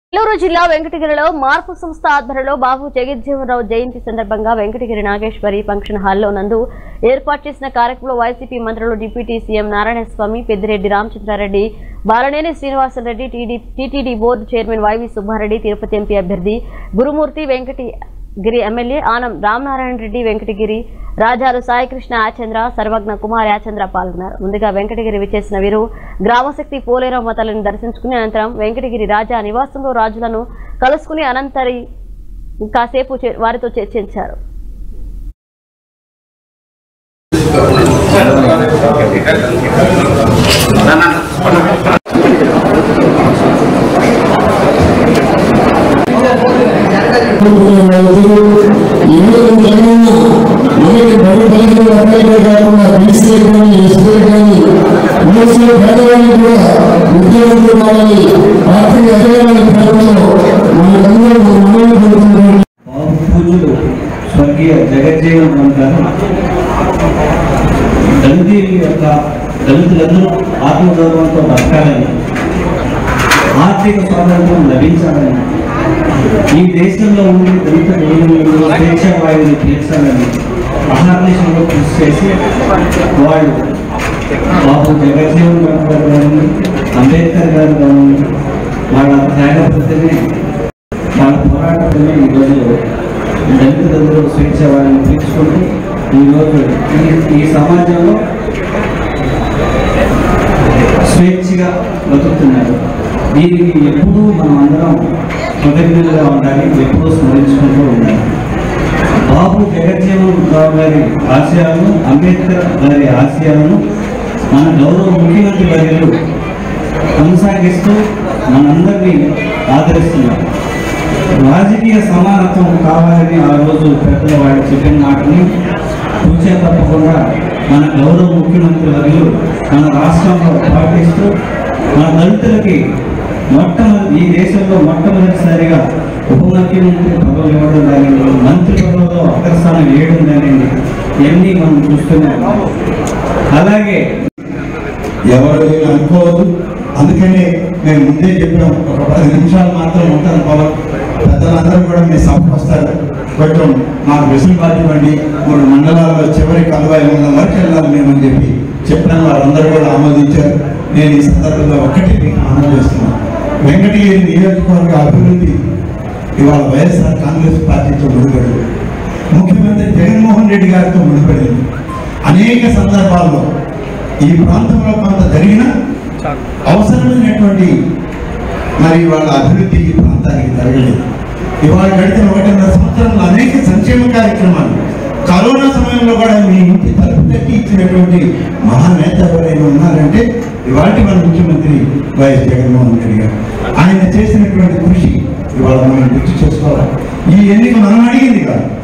నెల్లూరు జిల్లా వెంకటగిరిలో మార్పు సంస్థ ఆధ్వర్యంలో బాబు జగజ్జీవనరావు జయంతి సందర్భంగా వెంకటగిరి నాగేశ్వరి ఫంక్షన్ హాల్లో నందు ఏర్పాటు చేసిన కార్యక్రమంలో వైసీపీ మంత్రులు deputy CM Narayanaswamy Peddireddy Ramachandra Reddy Balineni Srinivasa Reddy TD TTD board chairman YV Subba Reddy Tirupati MP అభ్యర్థి గురుమూర్తి వెంకటగిరి ఎమ్మెల్యే ఆనం రామనారాయణ రెడ్డి వెంకటగిరి రాజాలు సాయికృష్ణ ఆచంద్ర సర్వజ్ఞ కుమార్ ఆచంద్ర పాల్గొన్నారు ముందుగా వెంకటగిరి విచ్చేసిన వీరు గ్రామశక్తి పోలేరమ్మ తల్లిని దర్శించుకుని అనంతరం వెంకటగిరి రాజా నివాసంలో రాజులను కలుసుకుని అనంతరి కాసేపు చే- వారితో చర్చించారు పూజలు స్వర్గీయ జగజ్జీవన్ రామ్ గారు దళితుల యొక్క దళితులందరూ ఆత్మగౌరవంతో బతకాలని ఆర్థిక స్వాతంత్రం లభించాలని ఈ దేశంలో ఉండి దళిత నియమంలో స్వేచ్ఛ వాయువుని తీర్చాలని అహర్నిశంలో కృషి చేసి వాళ్ళు బాబు జగజ్జీవన్ రామ్ గారు కానీ అంబేద్కర్ గారు కానీ వాళ్ళ త్యాగపతిని వాళ్ళ పోరాటమే ఈరోజు దళితులందరూ స్వేచ్ఛ వారిని తీర్చుకుంటూ ఈరోజు ఈ- ఈ సమాజంలో స్వేచ్ఛగా బతుకుతున్నారు దీనికి ఎప్పుడూ మనం అందరం కృతజ్ఞతగా ఉండాలి ఎప్పుడూ స్మరించుకుంటూ ఉండాలి బాబు జగజ్జీవన్ రావు గారి ఆశయాలను అంబేద్కర్ గారి ఆశయాలను మన గౌరవ ముఖ్యమంత్రి వర్యులు కొనసాగిస్తూ మనందరినీ ఆదరిస్తున్నారు రాజకీయ సమానత్వం కావాలని ఆ రోజు పెద్దల వాడు చెప్పిన మాటని కూర్చే తప్పకుండా మన గౌరవ ముఖ్యమంత్రి వర్యులు మన రాష్ట్రంలో పాటిస్తూ మన దళితులకి మొట్టమొదటి ఈ దేశంలో మొట్టమొదటిసారిగా ఉప ముఖ్యమంత్రి పదవులు ఇవ్వడం జరిగింది మంత్రి పదవులో అగ్రస్థానం వేయడం జరిగింది ఇవన్నీ మనం చూస్తున్నాం అలాగే ఎవరు ఏమి అనుకోవద్దు అందుకని మేము ముందే చెప్పినాం ఒక పది నిమిషాలు మాత్రం ఉంటాను పవన్ పెద్దలందరూ కూడా మీ సభకు వస్తారు కొంచెం మాకు వెసులుబాటు ఇవ్వండి మూడు మండలాల్లో చివరి కలువాయి మండలం వరకు వెళ్ళాలి మేము అని చెప్పి చెప్పిన వారందరూ కూడా ఆమోదించారు నేను ఈ సందర్భంగా ఒకటి మీకు మనం చేస్తున్నాను వెంకటగిరి నియోజకవర్గ అభివృద్ధి ఇవాళ వైఎస్ఆర్ కాంగ్రెస్ పార్టీతో ముడిపడింది ముఖ్యమంత్రి జగన్మోహన్ రెడ్డి గారితో ముడిపడింది అనేక సందర్భాల్లో ఈ ప్రాంతంలో కొంత జరిగిన అవసరమైనటువంటి మరి వాళ్ళ అభివృద్ధి ఈ ప్రాంతానికి జరగలేదు ఇవాళ గడిచిన ఒకటిన్నర సంవత్సరంలో అనేక సంక్షేమ కార్యక్రమాలు కరోనా సమయంలో కూడా మీ ఇంటి తలుపు తట్టి ఇచ్చినటువంటి మహానేత ఎవరైనా ఉన్నారంటే ఇవాళ మన ముఖ్యమంత్రి వైఎస్ జగన్మోహన్ రెడ్డి గారు ఆయన చేసినటువంటి కృషి ఇవాళ మనం గుర్తు చేసుకోవాలి ఈ ఎన్నిక మనం అడిగింది కాదు